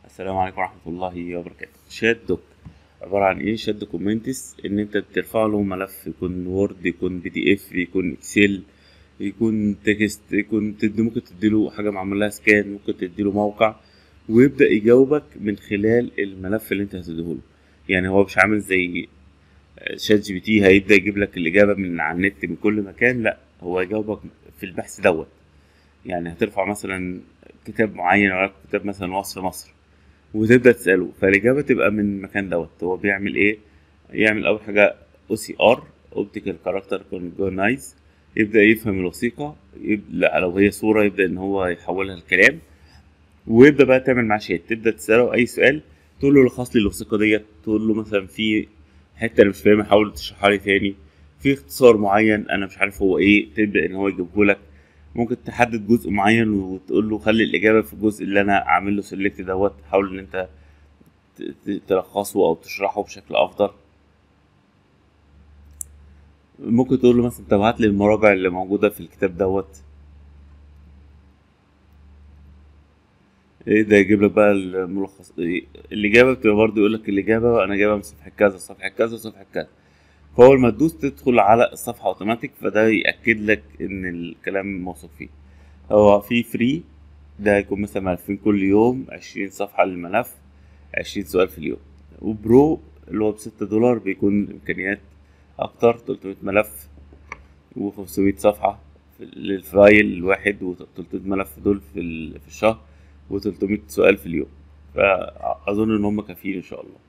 السلام عليكم ورحمة الله وبركاته شات دوك عبارة عن ايه شات دوكومنتس ان انت بترفع له ملف يكون وورد يكون بي دي اف يكون اكسل يكون تكست يكون تدي ممكن تديله حاجة معمول لها سكان ممكن تديله موقع ويبدأ يجاوبك من خلال الملف اللي انت هتديهوله يعني هو مش عامل زي شات جي بي تي هيبدأ يجيب لك الإجابة من على النت من كل مكان لا هو يجاوبك في البحث دوت يعني هترفع مثلا كتاب معين ولا كتاب مثلا وصف مصر وتبدا تساله فالاجابه تبقى من المكان دوت هو بيعمل ايه يعمل اول حاجه او سي ار اوبتيكال كاركتر كونجونايز يبدا يفهم الوثيقه يبدا لو هي صوره يبدا ان هو يحولها لكلام ويبدا بقى تعمل معاه شات تبدا تساله اي سؤال تقول له لخص لي الوثيقه ديت تقول له مثلا في حته انا مش فاهمها حاول تشرحها لي تاني في اختصار معين انا مش عارف هو ايه تبدا ان هو يجيبه لك ممكن تحدد جزء معين وتقول له خلي الإجابة في الجزء اللي أنا عامل له سيلكت دوت حاول إن أنت تلخصه أو تشرحه بشكل أفضل ممكن تقول له مثلا طب هات لي المراجع اللي موجودة في الكتاب دوت ايه ده يجيب لك بقى الملخص الإجابة بتبقى برضه يقول لك الإجابة أنا جايبها من صفحة كذا صفحة كذا صفحة كذا فاول ما تدوس تدخل على الصفحة اوتوماتيك فده يأكد لك ان الكلام موثوق فيه هو في فري ده هيكون مثلا ملفين كل يوم عشرين صفحة للملف عشرين سؤال في اليوم وبرو اللي هو بستة دولار بيكون الإمكانيات أكتر تلتمية ملف وخمسمية صفحة للفايل الواحد وتلتمية ملف دول في, في الشهر وتلتمية سؤال في اليوم فأظن إن هم كافيين إن شاء الله